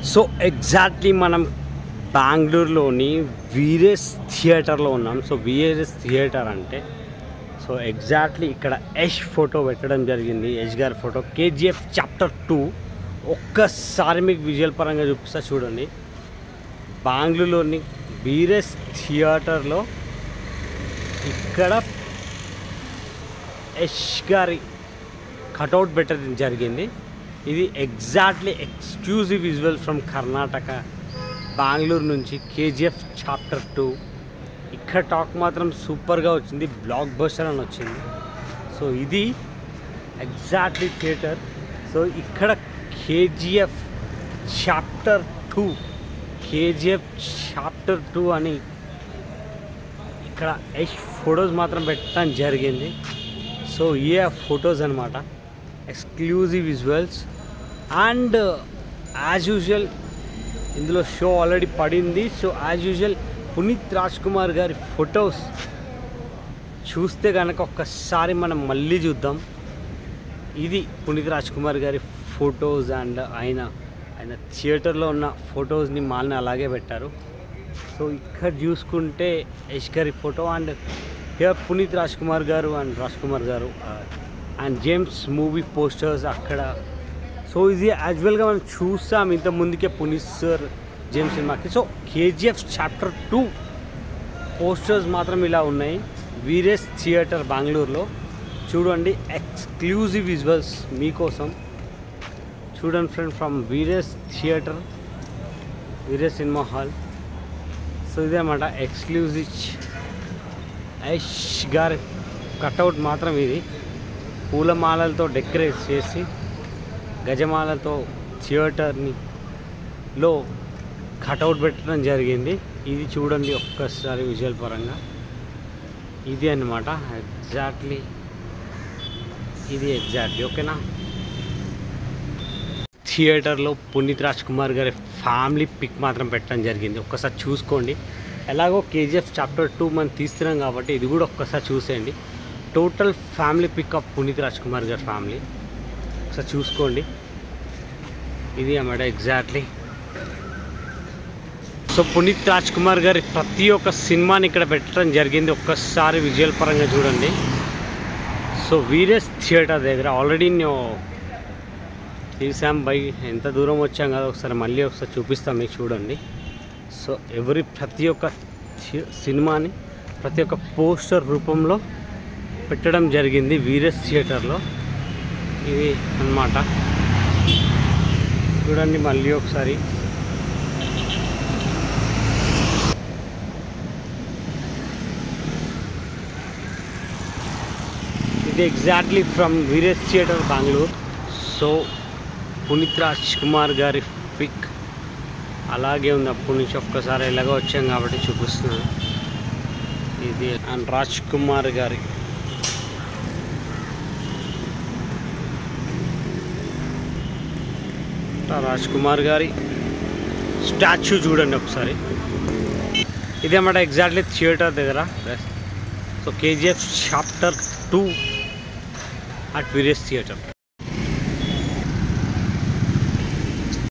so exactly మనం బెంగళూరులోని వీరేస్ థియేటర్లో ఉన్నాం సో వీరేస్ థియేటర్ అంటే సో ఎగ్జాక్ట్లీ ఇక్కడ యష్ ఫోటో పెట్టడం జరిగింది యష్ గారి ఫోటో కేజీఎఫ్ చాప్టర్ టూ ఒక్కసారి మీకు విజువల్ పరంగా చూపిస్తా చూడండి బెంగళూరులోని వీరేస్ థియేటర్లో ఇక్కడ యష్ గారి కటౌట్ పెట్టడం జరిగింది ఇది exactly exclusive visual from Karnataka Bengaluru నుంచి కేజీఎఫ్ చాప్టర్ టూ ఇక్కడ టాక్ మాత్రం సూపర్గా వచ్చింది బ్లాక్ బస్టర్ అని వచ్చింది సో ఇది ఎగ్జాక్ట్లీ థియేటర్ సో ఇక్కడ KGF chapter two KGF chapter two అని ఇక్కడ యష్ ఫొటోస్ మాత్రం పెట్టడం జరిగింది సో ఏ ఫొటోస్ అనమాట exclusive visuals and as usual ఇందులో షో ఆల్రెడీ పడింది so as usual Puneeth Raj Kumar గారి ఫొటోస్ చూస్తే కనుక ఒక్కసారి మనం మళ్ళీ చూద్దాం ఇది పునీత్ రాజ్ కుమార్ గారి ఫొటోస్ అండ్ ఆయన ఆయన థియేటర్లో ఉన్న ఫొటోస్ని మాల్ని అలాగే పెట్టారు సో ఇక్కడ చూసుకుంటే యష్ గారి photo and here Puneeth Raj Kumar గారు అండ్ రాజ్ కుమార్ గారు అండ్ జేమ్స్ మూవీ పోస్టర్స్ అక్కడ సో ఇది యాజువల్గా మనం చూసాం ఇంత ముందుకే పునీత్ సార్ జేమ్స్ సినిమాకి so KGF chapter two posters మాత్రం ఇలా ఉన్నాయి వీరేస్ థియేటర్ బెంగళూరులో చూడండి ఎక్స్క్లూజివ్ విజువల్స్ మీకోసం చూడండి friend from Veeresh theatre Veeresh cinema hall so ఇదే అన్నమాట ఎక్స్క్లూజివ్ ఐష్ గారి కట్అవుట్ మాత్రం ఇది పూలమాలలతో డెకరేట్ చేసి గజమాలతో థియేటర్ని లో కట్అవుట్ పెట్టడం జరిగింది ఇది చూడండి ఒక్కసారి విజువల్ పరంగా ఇది అన్నమాట ఎగ్జాక్ట్లీ ఇది ఎగ్జాక్ట్లీ ఓకేనా థియేటర్లో పునీత్ రాజ్ కుమార్ గారి ఫ్యామిలీ పిక్ మాత్రం పెట్టడం జరిగింది ఒక్కసారి చూసుకోండి ఎలాగో కేజీఎఫ్ చాప్టర్ టూ మనం తీస్తున్నాం కాబట్టి ఇది కూడా ఒక్కసారి చూసేయండి total family pic of Puneeth Raj Kumar గారి ఫ్యామిలీ ఒకసారి చూసుకోండి ఇది అన్నమాట ఎగ్జాక్ట్లీ సో పునీత్ రాజ్ కుమార్ గారి ప్రతి ఒక్క సినిమాని ఇక్కడ పెట్టడం జరిగింది ఒక్కసారి విజువల్ పరంగా చూడండి సో వీరేస్ థియేటర్ దగ్గర ఆల్రెడీ నేను తీసాం బై ఎంత దూరం వచ్చాం కదా ఒకసారి మళ్ళీ ఒకసారి చూపిస్తాం మీకు చూడండి సో ఎవరి ప్రతి ఒక్క థి- సినిమాని ప్రతి ఒక్క పోస్టర్ రూపంలో పెట్టడం జరిగింది వీరస్ థియేటర్లో ఇది అన్నమాట చూడండి మళ్ళీ ఒకసారి ఇది exactly from Veeresh theatre Bengaluru so Puneeth Raj Kumar గారి పిక్ అలాగే ఉంది అప్పటి నుంచి ఒక్కసారి ఎలాగో వచ్చాం కాబట్టి చూపిస్తున్నాను ఇది అండ్ రాజ్ కుమార్ గారి రాజ్ కుమార్ గారి స్టాచ్యూ చూడండి ఒకసారి ఇదేమాట ఎగ్జాక్ట్లీ థియేటర్ దగ్గర so KGF chapter two at Veeresh theatre